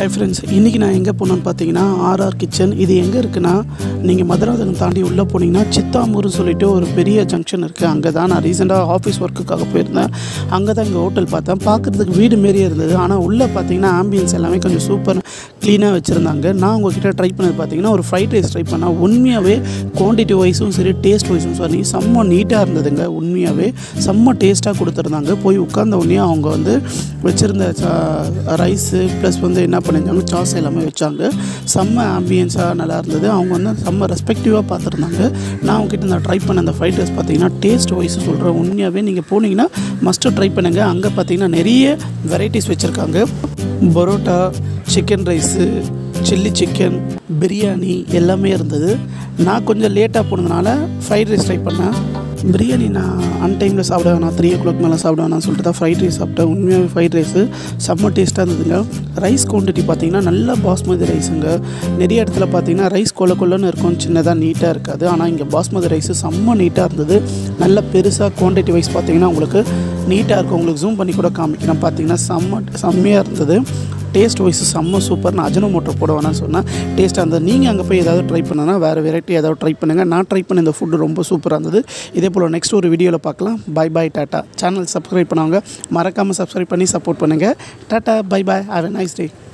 hi friends இன்றைக்கி நான் எங்கே போனேன்னு பார்த்தீங்கன்னா ஆர்ஆர் கிச்சன் இது எங்கே இருக்குன்னா நீங்கள் மதுராந்தகம் தாண்டி உள்ளே போனீங்கன்னா சித்தாமூர்னு சொல்லிட்டு ஒரு பெரிய ஜங்ஷன் இருக்குது அங்கே தான் நான் ரீசெண்டாக ஆஃபீஸ் ஒர்க்குக்காக போயிருந்தேன் அங்கே தான் இங்கே ஹோட்டல் பார்த்தேன் பார்க்குறதுக்கு வீடு மாரியே இருந்தது ஆனால் உள்ளே பார்த்தீங்கன்னா ஆம்பியன்ஸ் எல்லாமே கொஞ்சம் சூப்பர் க்ளீனாக வச்சுருந்தாங்க நான் உங்ககிட்ட ட்ரை பண்ணது பார்த்தீங்கன்னா ஒரு ஃப்ரைட் ரைஸ் ட்ரை பண்ணேன் உண்மையாகவே குவான்டிட்டி வைஸும் சரி டேஸ்ட் வைஸும் சரி செம்ம நீட்டாக இருந்ததுங்க உண்மையாகவே செம்ம டேஸ்ட்டாக கொடுத்துருந்தாங்க போய் உட்கார்ந்த உடனே அவங்க வந்து வச்சுருந்த ரைஸு ப்ளஸ் வந்து என்ன பண்ணியிருந்தாங்க சாஸ் எல்லாமே வச்சாங்க செம்ம ஆம்பியன்ஸாக நல்லா இருந்தது அவங்க வந்து செம்ம ரெஸ்பெக்டிவாக பார்த்துருந்தாங்க நான் அவங்ககிட்ட நான் ட்ரை பண்ண அந்த ஃப்ரைட் ரைஸ் பார்த்தீங்கன்னா டேஸ்ட் வைஸ் சொல்கிறேன் உண்மையாகவே நீங்கள் போனீங்கன்னா மஸ்ட்டு ட்ரை பண்ணுங்கள் அங்கே பார்த்தீங்கன்னா நிறைய வெரைட்டிஸ் வச்சுருக்காங்க parotta chicken rice chilli chicken biryani எல்லாமே இருந்தது நான் கொஞ்சம் லேட்டாக போனதுனால ஃப்ரைட் ரைஸ் ட்ரை பண்ணேன் பிரியாணி நான் அன்டைமில் சாப்பிட வேணாம் த்ரீ ஓ கிளாக் மேலே சாப்பிட வேணாம்னு சொல்லிட்டு தான் ஃப்ரைட் ரைஸ் சாப்பிட்டேன் உண்மையாகவே ஃப்ரைட் ரைஸு செம்ம டேஸ்ட்டாக இருந்ததுங்க ரைஸ் குவான்டிட்டி பார்த்தீங்கன்னா நல்ல பாஸ்மதி ரைஸுங்க நிறைய இடத்துல பார்த்தீங்கன்னா ரைஸ் கொள்ள கொள்ளன்னு இருக்கும் சின்னதாக நீட்டாக இருக்காது ஆனால் இங்கே பாஸ்மதி ரைஸு செம்ம நீட்டாக இருந்தது நல்ல பெருசாக குவான்டிட்டி வைஸ் பார்த்தீங்கன்னா உங்களுக்கு நீட்டாக இருக்கும் உங்களுக்கு ஜூம் பண்ணி கூட காமிக்கிறேன் பார்த்தீங்கன்னா செம்ம செம்மையாக இருந்தது டேஸ்ட் வைஸ் செம்ம சூப்பர் நான் அஜினோமோட்டோ போட வேணாம்னு சொன்னேன் டேஸ்ட்டாக இருந்தது நீங்கள் அங்கே போய் ஏதாவது ட்ரை பண்ணனா வேறு வெரைட்டி ஏதாவது ட்ரை பண்ணுங்கள் நான் ட்ரை பண்ண இந்த ஃபுட்டு ரொம்ப சூப்பராக இருந்தது இதே போல் நெக்ஸ்ட் ஒரு வீடியோவில் பார்க்கலாம் bye bye tata channel subscribe பண்ணவங்க மறக்காமல் சப்ஸ்கிரைப் பண்ணி சப்போர்ட் பண்ணுங்கள் tata bye bye have a nice day